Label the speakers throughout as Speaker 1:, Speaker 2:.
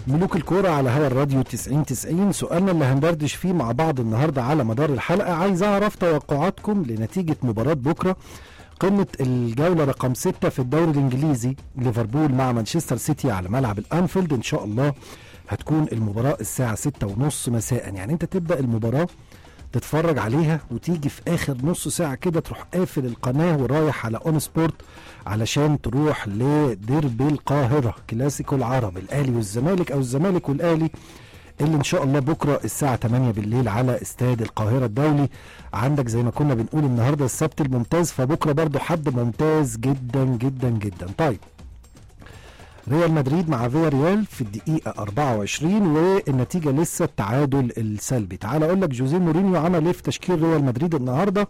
Speaker 1: ملوك الكورة على هوا الراديو 90 90 سؤالنا اللي هندردش فيه مع بعض النهاردة على مدار الحلقة عايز أعرف توقعاتكم لنتيجة مباراة بكرة قمة الجولة رقم 6 في الدوري الإنجليزي ليفربول مع مانشستر سيتي على ملعب الأنفيلد إن شاء الله هتكون المباراة الساعة 6 ونص مساء يعني أنت تبدأ المباراة تتفرج عليها وتيجي في اخر نص ساعه كده تروح قافل القناه ورايح على اون سبورت علشان تروح لديربي القاهره كلاسيكو العرب الاهلي والزمالك او الزمالك والاهلي اللي ان شاء الله بكره الساعه 8 بالليل على استاد القاهره الدولي عندك زي ما كنا بنقول النهارده السبت الممتاز فبكره برضو حد ممتاز جدا جدا جدا طيب ريال مدريد مع فيا ريال في الدقيقة 24 والنتيجة لسه التعادل السلبي تعال أقول لك جوزيه مورينيو عمل إيه في تشكيل ريال مدريد النهاردة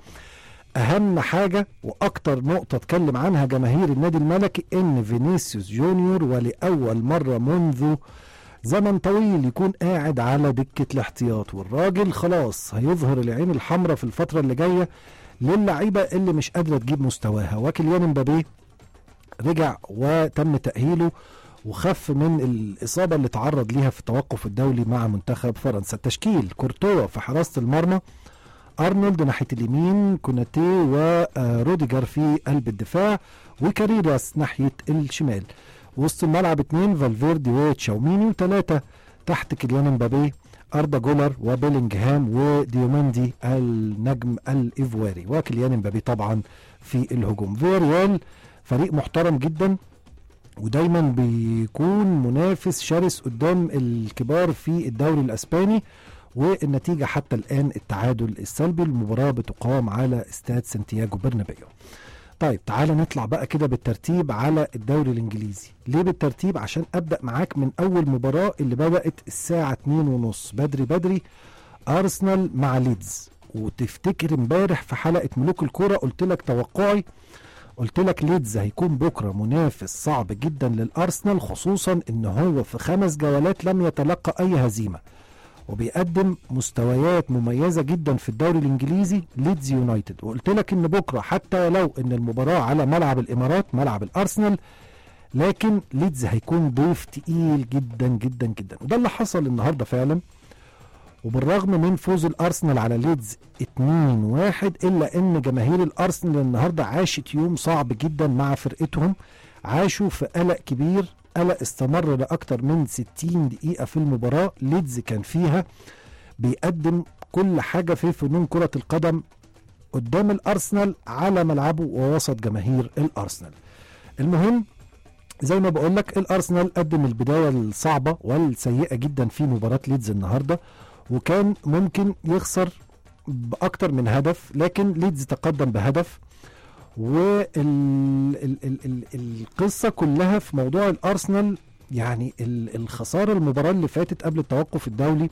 Speaker 1: أهم حاجة وأكتر نقطة اتكلم عنها جماهير النادي الملكي إن فينيسيوس جونيور ولأول مرة منذ زمن طويل يكون قاعد على دكة الاحتياط والراجل خلاص هيظهر العين الحمراء في الفترة اللي جاية للعيبة اللي مش قادرة تجيب مستواها وكيليان مبابي رجع وتم تأهيله وخف من الإصابة اللي تعرض ليها في التوقف الدولي مع منتخب فرنسا التشكيل كورتوا في حراسة المرمى أرنولد ناحية اليمين كوناتي وروديجر في قلب الدفاع وكاريراس ناحية الشمال وسط الملعب اتنين فالفيردي وتشاوميني وتلاتة تحت كيليان مبابي أردا جولر وبيلينغهام وديوماندي النجم الإيفواري وكيليان مبابي طبعا في الهجوم فيريال فريق محترم جدا ودايما بيكون منافس شرس قدام الكبار في الدوري الاسباني والنتيجه حتى الان التعادل السلبي المباراه بتقام على استاد سانتياغو برنابيو طيب تعالى نطلع بقى كده بالترتيب على الدوري الانجليزي ليه بالترتيب عشان ابدا معاك من اول مباراه اللي بدات الساعه 2 ونص بدري بدري ارسنال مع ليدز وتفتكر امبارح في حلقه ملوك الكوره قلت لك توقعي قلت لك ليدز هيكون بكره منافس صعب جدا للارسنال خصوصا ان هو في خمس جولات لم يتلقى اي هزيمه وبيقدم مستويات مميزه جدا في الدوري الانجليزي ليدز يونايتد وقلت لك ان بكره حتى ولو ان المباراه على ملعب الامارات ملعب الارسنال لكن ليدز هيكون ضيف تقيل جدا جدا جدا وده اللي حصل النهارده فعلا وبالرغم من فوز الارسنال على ليدز 2-1 الا ان جماهير الارسنال النهارده عاشت يوم صعب جدا مع فرقتهم عاشوا في قلق كبير قلق استمر لاكثر من 60 دقيقه في المباراه ليدز كان فيها بيقدم كل حاجه في فنون كره القدم قدام الارسنال على ملعبه ووسط جماهير الارسنال المهم زي ما بقول لك الارسنال قدم البدايه الصعبه والسيئه جدا في مباراه ليدز النهارده وكان ممكن يخسر باكتر من هدف لكن ليدز تقدم بهدف والقصه كلها في موضوع الارسنال يعني الخساره المباراه اللي فاتت قبل التوقف الدولي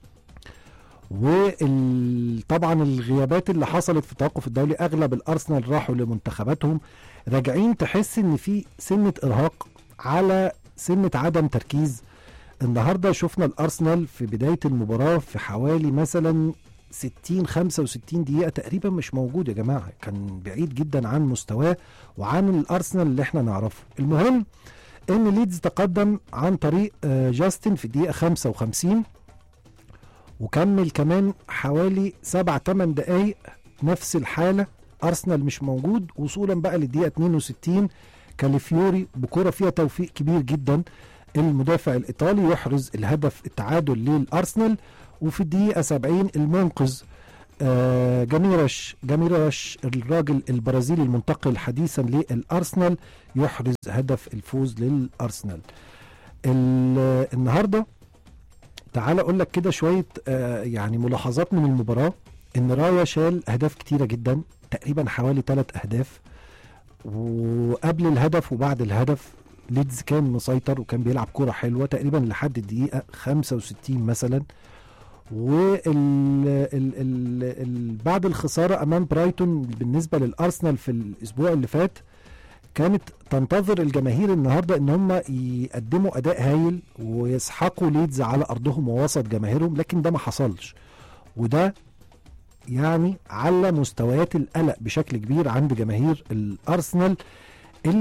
Speaker 1: وطبعا الغيابات اللي حصلت في التوقف الدولي اغلب الارسنال راحوا لمنتخباتهم راجعين تحس ان في سنه ارهاق على سنه عدم تركيز النهارده شفنا الارسنال في بدايه المباراه في حوالي مثلا 60 65 دقيقه تقريبا مش موجود يا جماعه كان بعيد جدا عن مستواه وعن الارسنال اللي احنا نعرفه المهم ان ليدز تقدم عن طريق جاستن في الدقيقه 55 وكمل كمان حوالي 7 8 دقائق نفس الحاله ارسنال مش موجود وصولا بقى للدقيقه 62 كاليفيوري بكره فيها توفيق كبير جدا المدافع الايطالي يحرز الهدف التعادل للارسنال وفي الدقيقه 70 المنقذ آه جميرش جميرش الراجل البرازيلي المنتقل حديثا للارسنال يحرز هدف الفوز للارسنال النهارده تعال اقول لك كده شويه آه يعني ملاحظات من المباراه ان رايا شال اهداف كتيره جدا تقريبا حوالي ثلاث اهداف وقبل الهدف وبعد الهدف ليدز كان مسيطر وكان بيلعب كرة حلوة تقريبا لحد الدقيقة 65 مثلا وال ال ال ال بعد الخسارة أمام برايتون بالنسبة للأرسنال في الأسبوع اللي فات كانت تنتظر الجماهير النهارده ان هم يقدموا اداء هايل ويسحقوا ليدز على ارضهم ووسط جماهيرهم لكن ده ما حصلش وده يعني على مستويات القلق بشكل كبير عند جماهير الارسنال اللي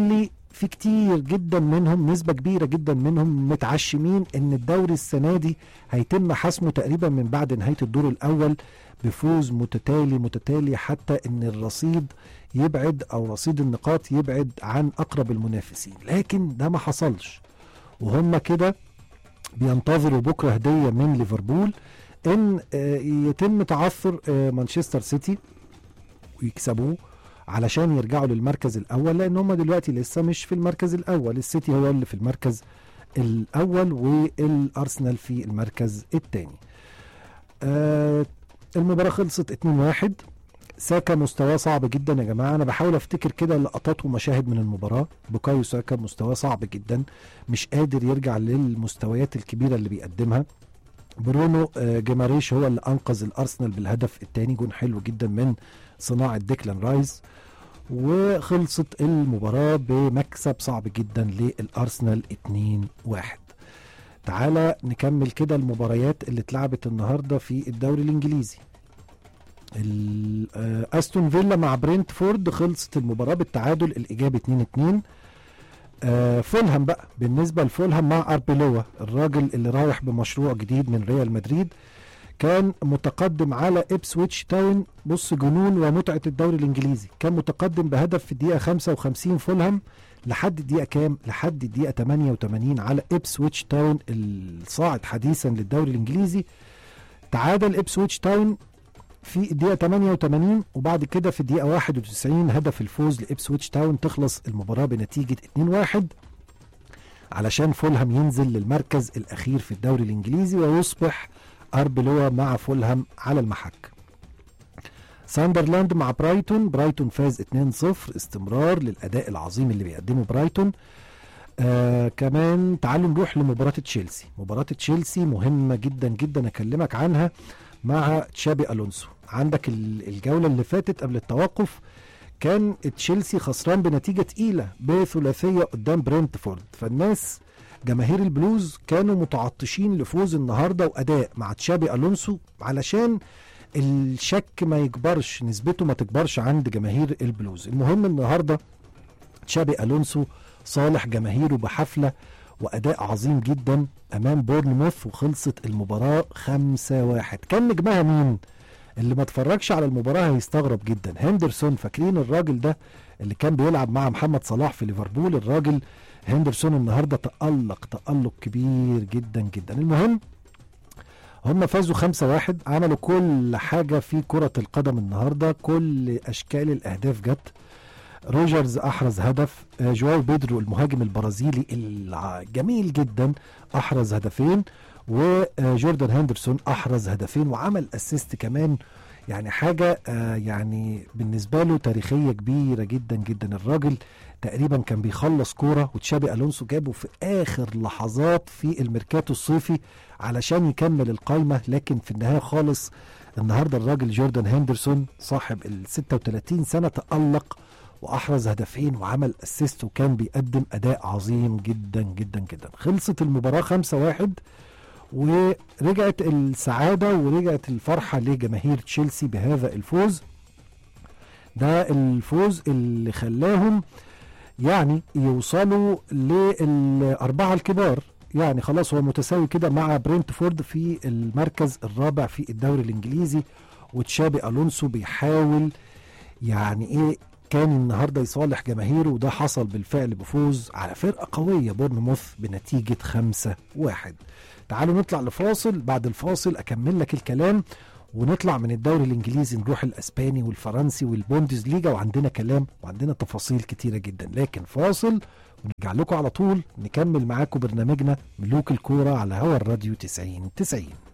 Speaker 1: في كتير جدا منهم نسبة كبيرة جدا منهم متعشمين ان الدوري السنة دي هيتم حسمه تقريبا من بعد نهاية الدور الاول بفوز متتالي متتالي حتى ان الرصيد يبعد او رصيد النقاط يبعد عن اقرب المنافسين لكن ده ما حصلش وهم كده بينتظروا بكره هديه من ليفربول ان آه، يتم تعثر آه، مانشستر سيتي ويكسبوه علشان يرجعوا للمركز الاول لان هم دلوقتي لسه مش في المركز الاول السيتي هو اللي في المركز الاول والارسنال في المركز الثاني آه المباراه خلصت 2-1 ساكا مستواه صعب جدا يا جماعه انا بحاول افتكر كده لقطات ومشاهد من المباراه بوكايو ساكا مستواه صعب جدا مش قادر يرجع للمستويات الكبيره اللي بيقدمها برونو آه، جيماريش هو اللي انقذ الارسنال بالهدف الثاني جون حلو جدا من صناعه ديكلان رايس وخلصت المباراه بمكسب صعب جدا للارسنال 2-1 تعالى نكمل كده المباريات اللي اتلعبت النهارده في الدوري الانجليزي ال- آه، استون فيلا مع برينتفورد خلصت المباراه بالتعادل الايجابي 2 2 آه فولهام بقى بالنسبه لفولهام مع اربيلوا الراجل اللي رايح بمشروع جديد من ريال مدريد كان متقدم على ابسويتش تاون بص جنون ومتعه الدوري الانجليزي كان متقدم بهدف في الدقيقه 55 فولهام لحد الدقيقه كام لحد الدقيقه 88 على ابسويتش تاون الصاعد حديثا للدوري الانجليزي تعادل ابسويتش تاون في الدقيقة 88 وبعد كده في الدقيقة 91 هدف الفوز لإبسويتش تاون تخلص المباراة بنتيجة 2-1 علشان فولهام ينزل للمركز الأخير في الدوري الإنجليزي ويصبح أربلوا مع فولهام على المحك ساندرلاند مع برايتون برايتون فاز 2-0 استمرار للأداء العظيم اللي بيقدمه برايتون آه كمان تعالوا نروح لمباراة تشيلسي مباراة تشيلسي مهمة جدا جدا أكلمك عنها مع تشابي الونسو عندك ال- الجوله اللي فاتت قبل التوقف كان تشيلسي خسران بنتيجه تقيله بثلاثيه قدام برنتفورد فالناس جماهير البلوز كانوا متعطشين لفوز النهارده واداء مع تشابي الونسو علشان الشك ما يكبرش نسبته ما تكبرش عند جماهير البلوز المهم النهارده تشابي الونسو صالح جماهيره بحفله واداء عظيم جدا امام بورنموث وخلصت المباراه 5 1 كان نجمها مين اللي ما اتفرجش على المباراه هيستغرب جدا هندرسون فاكرين الراجل ده اللي كان بيلعب مع محمد صلاح في ليفربول الراجل هندرسون النهارده تألق تألق كبير جدا جدا المهم هم فازوا 5-1 عملوا كل حاجة في كرة القدم النهاردة كل أشكال الأهداف جت روجرز أحرز هدف آه، جواو بيدرو المهاجم البرازيلي الجميل جدا أحرز هدفين وجوردان هندرسون أحرز هدفين وعمل أسيست كمان يعني حاجة آه، يعني بالنسبة له تاريخية كبيرة جدا جدا الراجل تقريبا كان بيخلص كورة وتشابي ألونسو جابه في آخر لحظات في الميركاتو الصيفي علشان يكمل القايمة لكن في النهاية خالص النهاردة الراجل جوردان هندرسون صاحب ال 36 سنة تألق وأحرز هدفين وعمل أسيست وكان بيقدم أداء عظيم جدا جدا جدا خلصت المباراة 5-1 ورجعت السعادة ورجعت الفرحة لجماهير تشيلسي بهذا الفوز ده الفوز اللي خلاهم يعني يوصلوا للأربعة الكبار يعني خلاص هو متساوي كده مع برينتفورد في المركز الرابع في الدوري الإنجليزي وتشابي ألونسو بيحاول يعني إيه كان النهارده يصالح جماهيره وده حصل بالفعل بفوز على فرقة قوية بورنموث بنتيجة خمسة واحد تعالوا نطلع لفاصل بعد الفاصل أكمل لك الكلام ونطلع من الدوري الانجليزي نروح الاسباني والفرنسي والبوندز ليجا وعندنا كلام وعندنا تفاصيل كتيره جدا لكن فاصل ونرجع لكم على طول نكمل معاكم برنامجنا ملوك الكوره على هوا الراديو 90 90